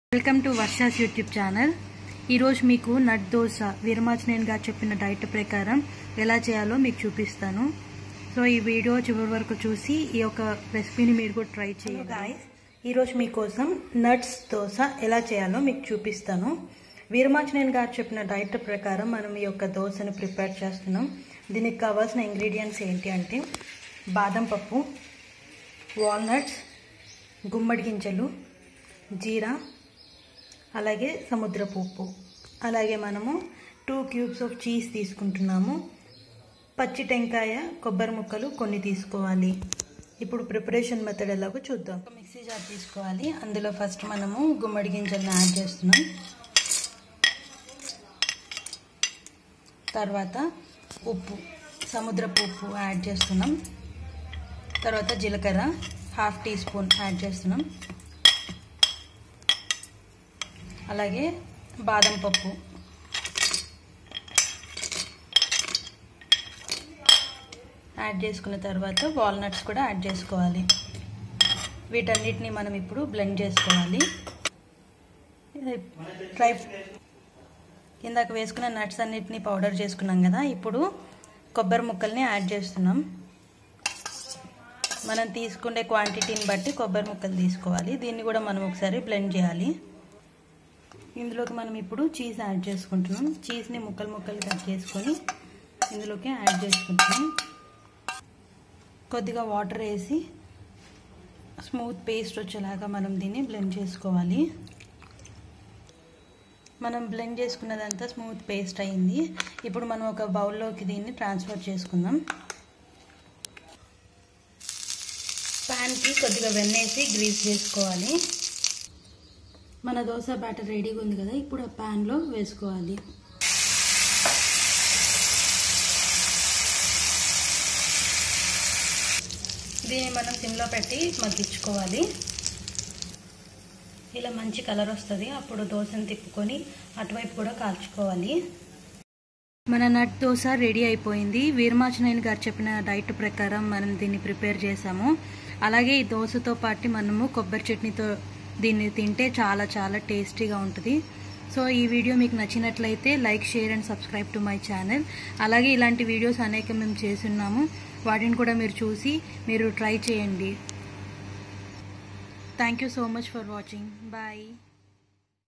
welcome to Varsha's YouTube channel ఈరోజు మీకు నట్ దోశ వీరమాచినేని గారు చెప్పిన డైట్ ప్రకారం ఎలా చేయాలో మీకు చూపిస్తాను సో ఈ వీడియో చివరి వరకు చూసి ఈ యొక్క రెసిపీని మీరు కూడా ట్రై చేయండి ఈరోజు మీకోసం నట్స్ దోశ ఎలా చేయాలో మీకు చూపిస్తాను వీరమాచినేని గారు చెప్పిన డైట్ ప్రకారం మనం ఈ యొక్క దోశను ప్రిపేర్ చేస్తున్నాం దీనికి కావాల్సిన ఇంగ్రీడియంట్స్ ఏంటి అంటే బాదం పప్పు వాల్నట్స్ గుమ్మడి గింజలు జీరా అలాగే సముద్రపు ఉప్పు అలాగే మనము టూ క్యూబ్స్ ఆఫ్ చీజ్ తీసుకుంటున్నాము పచ్చి టెంకాయ కొబ్బరి ముక్కలు కొన్ని తీసుకోవాలి ఇప్పుడు ప్రిపరేషన్ మెథడ్ ఎలాగో చూద్దాం ఒక మిక్సీ జార్ తీసుకోవాలి అందులో ఫస్ట్ మనము గుమ్మడి గింజలను యాడ్ చేస్తున్నాం తర్వాత ఉప్పు సముద్రపు ఉప్పు యాడ్ చేస్తున్నాం తర్వాత జీలకర్ర హాఫ్ టీ స్పూన్ యాడ్ చేస్తున్నాం అలాగే బాదం పప్పు యాడ్ చేసుకున్న తర్వాత వాల్నట్స్ కూడా యాడ్ చేసుకోవాలి వీటన్నిటిని మనం ఇప్పుడు బ్లెండ్ చేసుకోవాలి డ్రై ఇందాక వేసుకున్న నట్స్ అన్నిటిని పౌడర్ చేసుకున్నాం కదా ఇప్పుడు కొబ్బరి ముక్కల్ని యాడ్ చేస్తున్నాం మనం తీసుకునే క్వాంటిటీని బట్టి కొబ్బరి ముక్కలు తీసుకోవాలి దీన్ని కూడా మనం ఒకసారి బ్లెండ్ చేయాలి ఇందులోకి మనం ఇప్పుడు చీజ్ యాడ్ చేసుకుంటున్నాం చీజ్ని ముక్కలు ముక్కలు కట్ చేసుకొని ఇందులోకి యాడ్ చేసుకుంటున్నాం కొద్దిగా వాటర్ వేసి స్మూత్ పేస్ట్ వచ్చేలాగా మనం దీన్ని బ్లెండ్ చేసుకోవాలి మనం బ్లెండ్ చేసుకున్నదంతా స్మూత్ పేస్ట్ అయింది ఇప్పుడు మనం ఒక బౌల్లోకి దీన్ని ట్రాన్స్ఫర్ చేసుకుందాం ప్యాన్కి కొద్దిగా వెన్నేసి గ్రీస్ చేసుకోవాలి మన దోశ బ్యాటర్ రెడీగా ఉంది కదా ఇప్పుడు ఆ ప్యాన్లో వేసుకోవాలి దీన్ని మనం సిమ్లో పెట్టి మగ్గించుకోవాలి ఇలా మంచి కలర్ వస్తుంది అప్పుడు దోశను తిప్పుకొని అటువైపు కూడా కాల్చుకోవాలి మన నట్ దోశ రెడీ అయిపోయింది వీరమాచనైన్ గారు చెప్పిన డైట్ ప్రకారం మనం దీన్ని ప్రిపేర్ చేసాము అలాగే ఈ దోశతో పాటు మనము కొబ్బరి చట్నీతో దీన్ని తింటే చాలా చాలా టేస్టీగా ఉంటుంది సో ఈ వీడియో మీకు నచ్చినట్లయితే like share and subscribe to my channel అలాగే ఇలాంటి వీడియోస్ అనేక మేము చేస్తున్నాము వాటిని కూడా మీరు చూసి మీరు ట్రై చేయండి thank you so much for watching bye